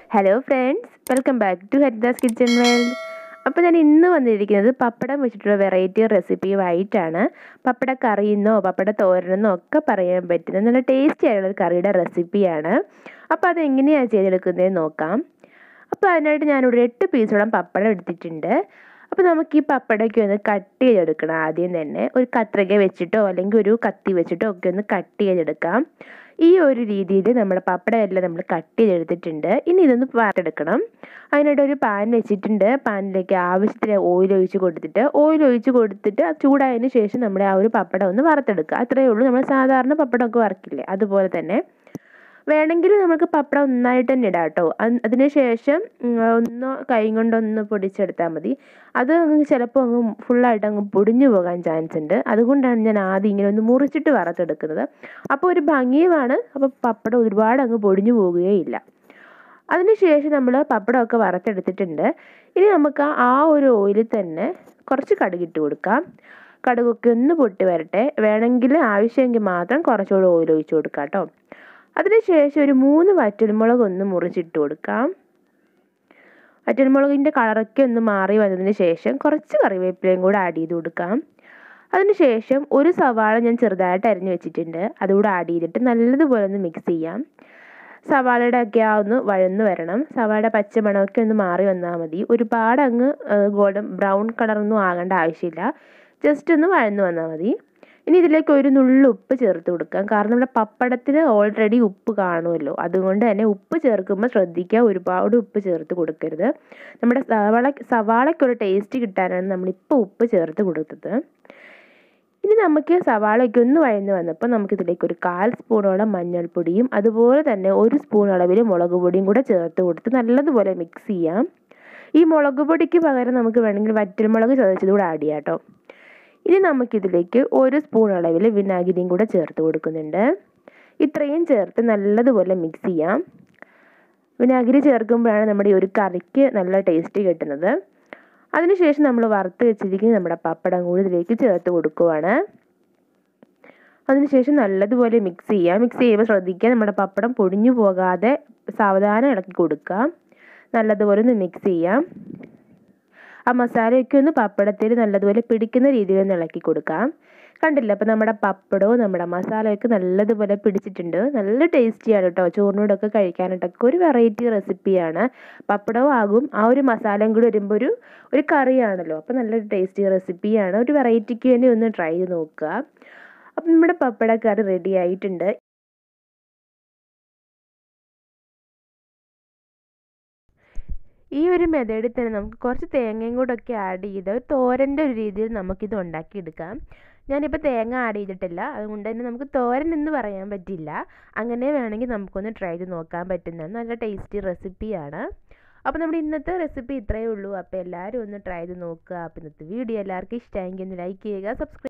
hello friends welcome back to Haridas kitchen world അപ്പോൾ ഞാൻ ഇന്ന് വന്നിരിക്കുന്നത് പപ്പടം വെച്ചിട്ടുള്ള വെറൈറ്റി റെസിപ്പിയുമായിട്ടാണ് പപ്പട കറിയെന്നോ പപ്പട തോരനെന്നോ ഒക്കെ പറയാൻ പറ്റുന്ന നല്ല ടേസ്റ്റി ആയിട്ടുള്ള ഒരു കറിയുടെ റെസിപ്പിയാണ് അപ്പോൾ അതെങ്ങനെയാണ് ചെയ്തെടുക്കുന്നതെന്ന് നോക്കാം അപ്പോൾ അതിനായിട്ട് ഞാനിവിടെ എട്ട് പീസോളം പപ്പടം എടുത്തിട്ടുണ്ട് അപ്പോൾ നമുക്ക് ഈ പപ്പടയ്ക്ക് ഒന്ന് കട്ട് ചെയ്തെടുക്കണം ആദ്യം തന്നെ ഒരു കത്രിക വെച്ചിട്ടോ അല്ലെങ്കിൽ ഒരു കത്തി വെച്ചിട്ടോ ഒക്കെ ഒന്ന് കട്ട് ചെയ്തെടുക്കാം ഈ ഒരു രീതിയിൽ നമ്മുടെ പപ്പടം എല്ലാം നമ്മൾ കട്ട് ചെയ്തെടുത്തിട്ടുണ്ട് ഇനി ഇതൊന്ന് വാർത്തെടുക്കണം അതിനായിട്ട് ഒരു പാൻ വെച്ചിട്ടുണ്ട് പാനിലേക്ക് ആവശ്യത്തിന് ഓയിൽ ഒഴിച്ച് കൊടുത്തിട്ട് ഓയിൽ ഒഴിച്ച് കൊടുത്തിട്ട് അത് ചൂടായതിന് ശേഷം നമ്മുടെ ആ ഒരു പപ്പടം ഒന്ന് വറുത്തെടുക്കുക അത്രയേ ഉള്ളൂ നമ്മൾ സാധാരണ പപ്പടമൊക്കെ വറക്കില്ലേ അതുപോലെ തന്നെ വേണമെങ്കിൽ നമുക്ക് പപ്പടം ഒന്നായിട്ട് തന്നെ ഇടാം കേട്ടോ അതിന് ശേഷം ഒന്ന് കൈ കൊണ്ടൊന്ന് പൊടിച്ചെടുത്താൽ മതി അത് അങ്ങ് ചിലപ്പോൾ അങ്ങ് ഫുള്ളായിട്ട് അങ്ങ് പൊടിഞ്ഞു പോകാൻ ചാൻസ് ഉണ്ട് അതുകൊണ്ടാണ് ഞാൻ ആദ്യം ഇങ്ങനെ ഒന്ന് മുറിച്ചിട്ട് വറുത്തെടുക്കുന്നത് അപ്പോൾ ഒരു ഭംഗിയുമാണ് അപ്പോൾ പപ്പടം ഒരുപാട് അങ്ങ് പൊടിഞ്ഞു പോകുകയില്ല അതിനുശേഷം നമ്മൾ പപ്പടമൊക്കെ വറുത്തെടുത്തിട്ടുണ്ട് ഇനി നമുക്ക് ആ ഒരു ഓയിലിൽ തന്നെ കുറച്ച് കടുകിട്ട് കൊടുക്കാം കടുകൊക്കെ ഒന്ന് പൊട്ടി വരട്ടെ വേണമെങ്കിൽ ആവശ്യമെങ്കിൽ മാത്രം കുറച്ചുകൂടി ഓയിൽ ഒഴിച്ച് കൊടുക്കാം കേട്ടോ അതിനുശേഷം ഒരു മൂന്ന് വറ്റൽമുളക് ഒന്ന് മുറിച്ചിട്ട് കൊടുക്കാം വറ്റൽമുളകിൻ്റെ കളറൊക്കെ ഒന്ന് മാറി വന്നതിന് ശേഷം കുറച്ച് കറിവേപ്പിലയും കൂടെ ആഡ് ചെയ്ത് കൊടുക്കാം അതിനുശേഷം ഒരു സവാള ഞാൻ ചെറുതായിട്ട് അരിഞ്ഞു വെച്ചിട്ടുണ്ട് അതുകൂടെ ആഡ് ചെയ്തിട്ട് നല്ലതുപോലെ ഒന്ന് മിക്സ് ചെയ്യാം സവാളയുടെ ഒക്കെ ആ ഒന്ന് വഴന്ന് വരണം സവാളയുടെ പച്ചമണമൊക്കെ ഒന്ന് മാറി വന്നാൽ മതി ഒരുപാട് അങ്ങ് ഗോൾഡൻ ബ്രൗൺ കളറൊന്നും ആകേണ്ട ആവശ്യമില്ല ജസ്റ്റ് ഒന്ന് വഴന്ന് വന്നാൽ മതി ഇനി ഇതിലേക്ക് ഒരു നുള്ളു ഉപ്പ് ചേർത്ത് കൊടുക്കാം കാരണം നമ്മുടെ പപ്പടത്തിന് ഓൾറെഡി ഉപ്പ് കാണുമല്ലോ അതുകൊണ്ട് തന്നെ ഉപ്പ് ചേർക്കുമ്പോൾ ശ്രദ്ധിക്കുക ഒരുപാട് ഉപ്പ് ചേർത്ത് കൊടുക്കരുത് നമ്മുടെ സവാള സവാളയ്ക്കൊരു ടേസ്റ്റ് കിട്ടാനാണ് നമ്മളിപ്പോൾ ഉപ്പ് ചേർത്ത് കൊടുത്തത് ഇനി നമുക്ക് സവാളയ്ക്ക് ഒന്ന് വഴന്ന് വന്നപ്പോൾ നമുക്കിതിലേക്ക് ഒരു കാൽ സ്പൂണോളം മഞ്ഞൾപ്പൊടിയും അതുപോലെ തന്നെ ഒരു സ്പൂൺ അളവിൽ മുളക് പൊടിയും കൂടെ ചേർത്ത് കൊടുത്ത് നല്ലതുപോലെ മിക്സ് ചെയ്യാം ഈ മുളക് പൊടിക്ക് പകരം നമുക്ക് വേണമെങ്കിൽ വറ്റൽമുളക് ചതച്ചതുകൂടെ ആഡ് ചെയ്യാം കേട്ടോ ഇനി നമുക്കിതിലേക്ക് ഒരു സ്പൂൺ അളവിൽ വിനാഗിരിയും കൂടെ ചേർത്ത് കൊടുക്കുന്നുണ്ട് ഇത്രയും ചേർത്ത് നല്ലതുപോലെ മിക്സ് ചെയ്യാം വിനാഗിരി ചേർക്കുമ്പോഴാണ് നമ്മുടെ ഈ ഒരു കറിക്ക് നല്ല ടേസ്റ്റ് കിട്ടുന്നത് അതിനുശേഷം നമ്മൾ വറുത്ത് വെച്ചിരിക്കുന്ന നമ്മുടെ പപ്പടം കൂടി ഇതിലേക്ക് ചേർത്ത് കൊടുക്കുവാണ് അതിനുശേഷം നല്ലതുപോലെ മിക്സ് ചെയ്യുക മിക്സ് ചെയ്യുമ്പോൾ ശ്രദ്ധിക്കുക നമ്മുടെ പപ്പടം പൊടിഞ്ഞു പോകാതെ സാവധാനം ഇളക്കി കൊടുക്കാം നല്ലതുപോലെ ഒന്ന് മിക്സ് ചെയ്യാം ആ മസാലയൊക്കെ ഒന്ന് പപ്പടത്തിൽ നല്ലതുപോലെ പിടിക്കുന്ന രീതിയിൽ ഒന്ന് ഇളക്കി കൊടുക്കാം കണ്ടില്ല അപ്പോൾ നമ്മുടെ പപ്പടവും നമ്മുടെ മസാലയൊക്കെ നല്ലതുപോലെ പിടിച്ചിട്ടുണ്ട് നല്ല ടേസ്റ്റിയാണ് കേട്ടോ ചോറിനോടൊക്കെ കഴിക്കാനായിട്ടൊക്കെ ഒരു വെറൈറ്റി റെസിപ്പിയാണ് പപ്പടവും ആകും ആ ഒരു മസാലയും കൂടി വരുമ്പോൾ ഒരു ഒരു കറിയാണല്ലോ അപ്പോൾ നല്ലൊരു ടേസ്റ്റി റെസിപ്പിയാണ് ഒരു വെറൈറ്റിക്ക് വേണ്ടി ഒന്ന് ട്രൈ ചെയ്ത് നോക്കുക അപ്പം നമ്മുടെ പപ്പടക്കറി റെഡി ആയിട്ടുണ്ട് ഈ ഒരു മെത്തേഡിൽ തന്നെ നമുക്ക് കുറച്ച് തേങ്ങയും കൂടെ ഒക്കെ ആഡ് ചെയ്ത് ഒരു തോരൻ്റെ ഒരു രീതിയിൽ നമുക്കിത് ഉണ്ടാക്കിയെടുക്കാം ഞാനിപ്പോൾ തേങ്ങ ആഡ് ചെയ്തിട്ടില്ല അതുകൊണ്ട് തന്നെ നമുക്ക് തോരൻ എന്ന് പറയാൻ പറ്റില്ല അങ്ങനെ വേണമെങ്കിൽ നമുക്കൊന്ന് ട്രൈ ചെയ്ത് നോക്കാൻ പറ്റുന്ന നല്ല ടേസ്റ്റി റെസിപ്പിയാണ് അപ്പോൾ നമ്മുടെ ഇന്നത്തെ റെസിപ്പി ഇത്രയേ ഉള്ളൂ അപ്പോൾ എല്ലാവരും ഒന്ന് ട്രൈ ചെയ്ത് നോക്കുക അപ്പോൾ ഇന്നത്തെ വീഡിയോ എല്ലാവർക്കും ഇഷ്ടമായെങ്കിൽ ഒന്ന് ലൈക്ക് ചെയ്യുക സബ്സ്ക്രൈബ്